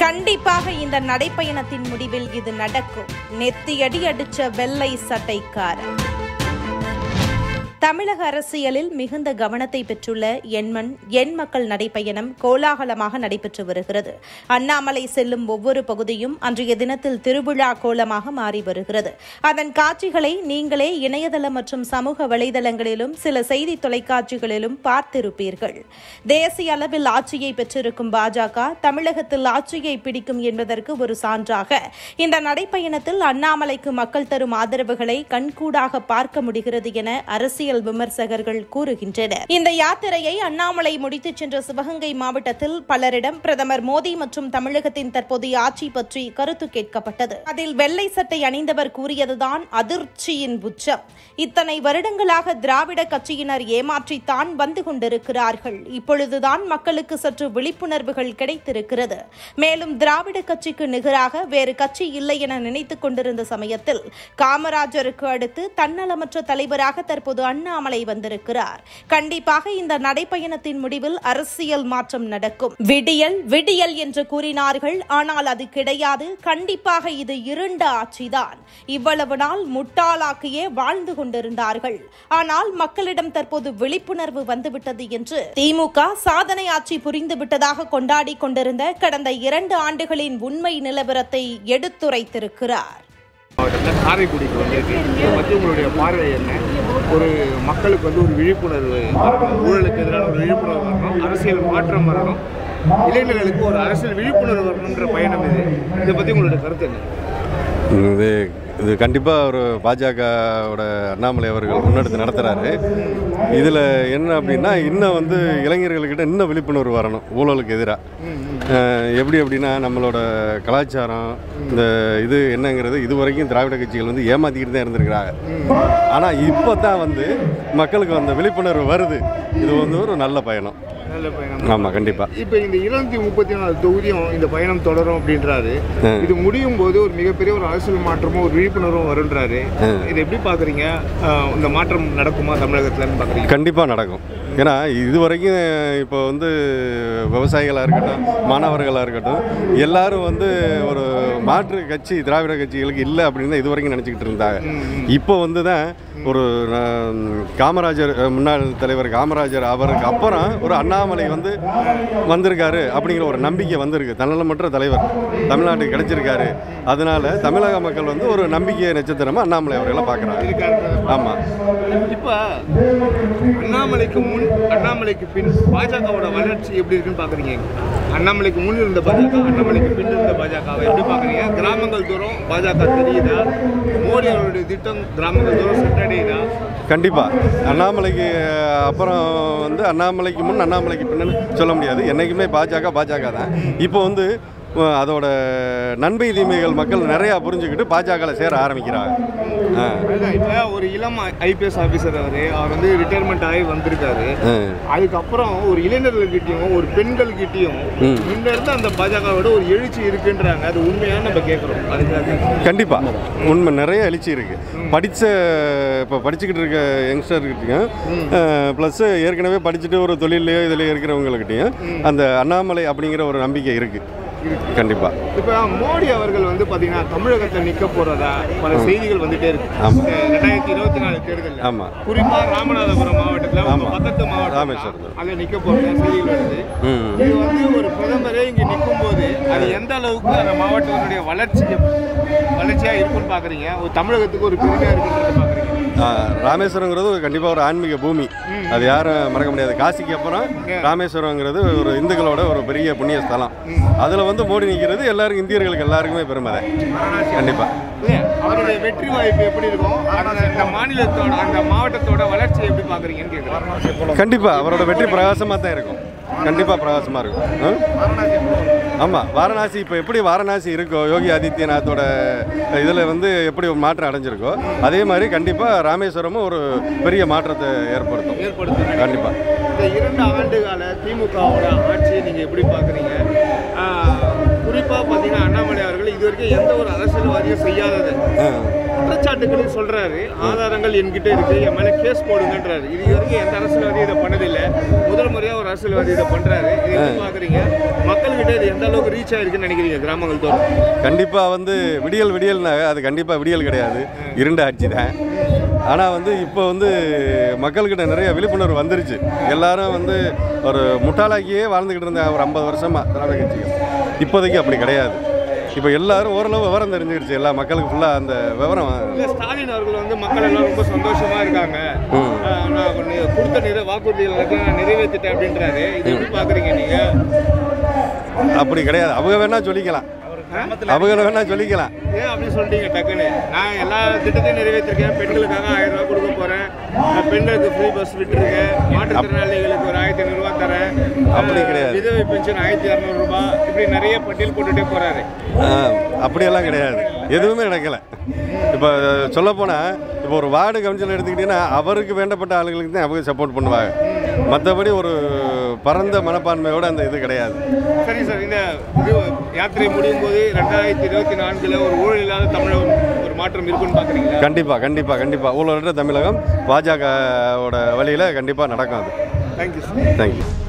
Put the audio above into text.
கண்டிப்பாக இந்த நடைப்பயணத்தின் முடிவில் இது நடக்கும் நெத்தியடி அடிச்ச வெள்ளை சட்டைக்காரன் தமிழக அரசியலில் மிகுந்த கவனத்தை பெற்றுள்ள எண்மண் எண் மக்கள் நடைப்பயணம் கோலாகலமாக நடைபெற்று வருகிறது அண்ணாமலை செல்லும் ஒவ்வொரு பகுதியும் அன்றைய தினத்தில் திருவிழா கோலமாக மாறி வருகிறது அதன் காட்சிகளை நீங்களே இணையதளம் மற்றும் சமூக வலைதளங்களிலும் சில செய்தி தொலைக்காட்சிகளிலும் பார்த்திருப்பீர்கள் தேசிய அளவில் ஆட்சியை பெற்றிருக்கும் பாஜக தமிழகத்தில் ஆட்சியை பிடிக்கும் என்பதற்கு ஒரு சான்றாக இந்த நடைப்பயணத்தில் அண்ணாமலைக்கு மக்கள் தரும் ஆதரவுகளை கண்கூடாக பார்க்க முடிகிறது என அரசியல் விமர்சகர்கள் கூறுகின்றனர் இந்த யாத்திரையை அண்ணாமலை முடித்துச் சென்ற சிவகங்கை மாவட்டத்தில் பலரிடம் பிரதமர் மோடி மற்றும் தமிழகத்தின் தற்போதைய ஆட்சி பற்றி கருத்து கேட்கப்பட்டது அதில் வெள்ளை சட்டை அணிந்தவர் கூறியதுதான் அதிர்ச்சியின் உச்சம் இத்தனை வருடங்களாக திராவிட கட்சியினர் ஏமாற்றித்தான் வந்து கொண்டிருக்கிறார்கள் இப்பொழுதுதான் மக்களுக்கு சற்று விழிப்புணர்வுகள் கிடைத்திருக்கிறது மேலும் திராவிட கட்சிக்கு நிகராக வேறு கட்சி இல்லை என நினைத்துக் கொண்டிருந்த சமயத்தில் காமராஜருக்கு அடுத்து தன்னலமற்ற தலைவராக தற்போது அண்ணாமலை வந்திருக்கிறார் கண்டிப்பாக இந்த நடைப்பயணத்தின் முடிவில் அரசியல் மாற்றம் நடக்கும் விடியல் விடியல் என்று கூறினார்கள் ஆனால் அது கிடையாது கண்டிப்பாக இது இருண்ட ஆட்சிதான் இவ்வளவு நாள் முட்டாளாக்கியே வாழ்ந்து கொண்டிருந்தார்கள் ஆனால் மக்களிடம் தற்போது விழிப்புணர்வு வந்துவிட்டது என்று திமுக சாதனை ஆட்சி புரிந்து விட்டதாக கொண்டாடி கொண்டிருந்த கடந்த இரண்டு ஆண்டுகளின் உண்மை நிலவரத்தை எடுத்துரைத்திருக்கிறார் மாவட்டத்தில் காரைக்குடிக்கு வந்திருக்கு இதை பற்றி உங்களுடைய பார்வை என்ன ஒரு மக்களுக்கு வந்து ஒரு விழிப்புணர்வு வரணும் ஊழலுக்கு எதிரான ஒரு விழிப்புணர்வு வரணும் அரசியல் மாற்றம் வரணும் இளைஞர்களுக்கு ஒரு அரசியல் விழிப்புணர்வு வரணுன்ற பயணம் இது இதை பற்றி உங்களுடைய கருத்து என்ன இது இது கண்டிப்பாக ஒரு பாஜகவோட அண்ணாமலை அவர்கள் முன்னெடுத்து நடத்துகிறாரு இதில் என்ன அப்படின்னா இன்னும் வந்து இளைஞர்கள்கிட்ட இன்னும் விழிப்புணர்வு வரணும் ஊழலுக்கு எதிராக எப்படி அப்படின்னா நம்மளோட கலாச்சாரம் இந்த இது என்னங்கிறது இது வரைக்கும் திராவிட கட்சிகள் வந்து ஏமாற்றிக்கிட்டு தான் இருந்திருக்கிறாங்க ஆனால் இப்போ தான் வந்து மக்களுக்கு அந்த விழிப்புணர்வு வருது இது வந்து ஒரு நல்ல பயணம் நல்ல பயணம் ஆமாம் கண்டிப்பாக இப்போ இந்த இருநூத்தி முப்பத்தி நாலு தொகுதியும் இந்த பயணம் தொடரும் அப்படின்றாரு இது முடியும் போது ஒரு மிகப்பெரிய ஒரு அரசியல் மாற்றமும் ஒரு விழிப்புணர்வும் வருன்றாரு இதை எப்படி பாக்குறீங்க அஹ் இந்த மாற்றம் நடக்குமா தமிழகத்துலன்னு பாக்குறீங்க கண்டிப்பாக நடக்கும் ஏன்னா இது வரைக்கும் இப்போ வந்து விவசாயிகளாக இருக்கட்டும் மாணவர்களாக இருக்கட்டும் எல்லாரும் வந்து ஒரு மாற்று கட்சி திராவிட கட்சிகளுக்கு இல்லை அப்படின்னு தான் இது வரைக்கும் நினச்சிக்கிட்டு இருந்தாங்க இப்போ வந்து தான் ஒரு நான், காமராஜர் அஹ், முன்னாள் தலைவர் காமராஜர் அவருக்கு அப்புறம் ஒரு அண்ணாமலை வந்து வந்திருக்காரு அப்படிங்கிற ஒரு நம்பிக்கை வந்திருக்கு தன்னலமற்ற தலைவர் தமிழ்நாட்டுக்கு கிடைச்சிருக்காரு அதனால தமிழக மக்கள் வந்து ஒரு நம்பிக்கை நட்சத்திரமாக அண்ணாமலை அவர்களை பார்க்குறாங்க ஆமாம் இப்ப அண்ணாமலைக்கு முன் அண்ணாமலைக்கு பின் பாஜகவோட வளர்ச்சி எப்படி இருக்குன்னு பாக்குறீங்க அண்ணாமலைக்கு முன் இருந்த பாஜக அண்ணாமலைக்கு பின் இருந்த பாஜகவை எப்படி பாக்குறீங்க கிராமங்கள் தூரம் பாஜக தெரியுதா மோடி அவருடைய திட்டம் கிராமங்கள் தூரம் சென்றடையுதா கண்டிப்பாக அண்ணாமலைக்கு அப்புறம் வந்து அண்ணாமலைக்கு முன் அண்ணாமலைக்கு பின்னு சொல்ல முடியாது என்றைக்குமே பாஜக பாஜக தான் இப்போ வந்து அஹ், அதோட நன்மை தீமைகள் மக்கள் நிறையா புரிஞ்சுக்கிட்டு பாஜகவில் சேர ஆரம்பிக்கிறாங்க ஆ அதுதான் இப்ப ஒரு இளம் ஐபிஎஸ் ஆபீசர் அவரு அவர் வந்து ரிட்டையர்மெண்ட் ஆகி வந்திருக்காரு ஆ. அதுக்கப்புறம் ஒரு இளைஞர்கள்கிட்டயும் ஒரு பெண்கள்கிட்டயும் ம். முன்ன இருந்த அந்த பாஜகவோட ஒரு எழுச்சி இருக்குன்றாங்க அது உண்மையான நம்ம கேட்குறோம் அதுக்காக கண்டிப்பாக உண்மை நிறைய எழுச்சி இருக்குது படித்த இப்போ படிச்சுக்கிட்டு இருக்க யங்ஸ்டர்கிட்டையும் ப்ளஸ் ஏற்கனவே படிச்சுட்டு ஒரு தொழிலையோ இதில் இருக்கிறவங்கக்கிட்டையும் அந்த அண்ணாமலை அப்படிங்கிற ஒரு நம்பிக்கை இருக்குது கண்டிப்பாக இப்ப மோடி அவர்கள் வந்து பாத்தீங்கன்னா தமிழகத்துல நிக்க போறதா பல செய்திகள் வந்துட்டே இருக்கு ஆமா. இந்த ரெண்டாயிரத்தி இருபத்தி நாலு தேர்தல் ஆமாம் குறிப்பா ராமநாதபுரம் மாவட்டத்துல உங்க ஆமா. பக்கத்து மாவட்டம் ராமேஸ்வரத்துல. அங்க நிக்க போறதா செய்திகள் வருது ம் இது வந்து ஒரு பிரதமரே இங்க நிற்கும் போது அது எந்த அளவுக்கு அந்த மாவட்டத்தினுடைய வளர்ச்சி வளர்ச்சியா இருக்குன்னு பாக்குறீங்க ஒரு தமிழகத்துக்கு ஒரு பெருமையா இருக்குன்னு பாக்குறீங்க ஆ, ராமேஸ்வரங்கிறது ஒரு கண்டிப்பாக ஒரு ஆன்மீக பூமி அது யாரும் மறக்க முடியாது காசிக்கு அப்புறம் ராமேஸ்வரங்கிறது ஒரு இந்துக்களோட ஒரு பெரிய புண்ணிய ஸ்தலம் அதில் வந்து மோடி நிற்கிறது எல்லாருக்கும் இந்தியர்களுக்கு எல்லாருக்குமே பெருமை தான் கண்டிப்பாக இல்லையா? அவருடைய வெற்றி வாய்ப்பு எப்படி இருக்கும் அந்த இந்த மாநிலத்தோட அந்த மாவட்டத்தோட வளர்ச்சி எப்படி பாக்குறீங்கன்னு கேட்குறேன் கண்டிப்பாக அவரோட வெற்றி பிரகாசமாக தான் இருக்கும் கண்டிப்பாக பிரகாசமாக இருக்கும் ஆமாம் வாரணாசி இப்போ எப்படி வாரணாசி இருக்கோ யோகி ஆதித்யநாத்தோட இதில் வந்து எப்படி ஒரு மாற்றம் அடைஞ்சிருக்கோ அதே மாதிரி கண்டிப்பாக ராமேஸ்வரமும் ஒரு பெரிய மாற்றத்தை ஏற்படுத்தும் ஏற்படுத்தும் கண்டிப்பாக இந்த இரண்டு ஆண்டு கால திமுகவோட ஆட்சியை நீங்க எப்படி பாக்குறீங்க குறிப்பா பாத்தீங்கன்னா அண்ணாமலை அவர்கள் இது வரைக்கும் எந்த ஒரு அரசியல்வாதியும் செய்யாதது குற்றச்சாட்டுகள் சொல்றாரு ஆதாரங்கள் என்கிட்ட இருக்கு என் மேல கேஸ் போடுங்கன்றாரு இது வரைக்கும் எந்த அரசியல்வாதியும் இதை பண்ணதில்லை முதல் முறையா ஒரு அரசியல்வாதி இதை பண்றாரு இது எப்படி பாக்குறீங்க மக்கள்கிட்ட இது எந்த அளவுக்கு ரீச் ஆயிருக்குன்னு நினைக்கிறீங்க கிராமங்கள் தோறும் கண்டிப்பாக வந்து விடியல் விடியல்னா அது கண்டிப்பாக விடியல் கிடையாது இருண்ட ஆட்சி தான் ஆனால் வந்து இப்போ வந்து மக்கள்கிட்ட நிறைய விழிப்புணர்வு வந்துருச்சு எல்லாரும் வந்து ஒரு முட்டாளாக்கியே வாழ்ந்துக்கிட்டு இருந்தாங்க ஒரு ஐம்பது வருஷமாக திராவிட கட்சிகள் இப்போதைக்கு அப்படி கிடையாது இப்போ எல்லாரும் ஓரளவு விவரம் தெரிஞ்சுக்கிடுச்சு எல்லா மக்களுக்கு ஃபுல்லாக அந்த விவரம் இல்ல ஸ்டாலின் அவர்கள் வந்து மக்கள் எல்லாம் ரொம்ப சந்தோஷமா இருக்காங்க ம். ஆஹ் நான் கொஞ்சம் கொடுத்த நிற வாக்குறுதிகள் எல்லாத்தையும் நான் நிறைவேற்றிட்டேன் அப்படின்றாரு இது எப்படி பாக்குறீங்க நீங்க அப்படி கிடையாது அவங்க வேணா சொல்லிக்கலாம் அவங்க வேணா சொல்லிக்கலாம் ஏன் அப்படி சொல்லிட்டீங்க டக்குன்னு நான் எல்லா திட்டத்தையும் நிறைவேற்றிருக்கேன் பெண்களுக்காக ஆயிரம் ரூபாய் கொடுக்க போறேன் நான் பெண்களுக்கு ஃப்ரீ பஸ் விட்டுருக்கேன் மாற்றுத்திறனாளிகளுக்கு ஒரு ஆயிரத்தி ஐநூறு ரூபாய் தரேன் அப்படி ஆஹ் கிடையாது. விதவை பென்ஷன் ஆயிரத்தி இரநூறு ரூபாய் இப்படி நிறைய பட்டியல் போட்டுட்டே போறாரு ஆ, அப்படியெல்லாம் கிடையாது எதுவுமே நடக்கலை இப்போ சொல்லப்போனால் இப்போ ஒரு வார்டு கவுன்சில் எடுத்துக்கிட்டிங்கன்னா அவருக்கு வேண்டப்பட்ட ஆளுங்களுக்கு தான் அவங்க சப்போர்ட் பண்ணுவாங்க மற்றபடி ஒரு பரந்த மனப்பான்மையோட அந்த இது கிடையாது சரி சார் இந்த இது யாத்திரை முடியும் போது ரெண்டாயிரத்தி இருபத்தி நான்குல ஒரு ஊழல் இல்லாத தமிழகம் ஒரு மாற்றம் இருக்குன்னு பாக்குறீங்களா கண்டிப்பாக கண்டிப்பாக கண்டிப்பாக ஊழலற்ற தமிழகம் பாஜகவோட வழியில் கண்டிப்பாக நடக்கும் அது தேங்க்யூ சார் தேங்க்யூ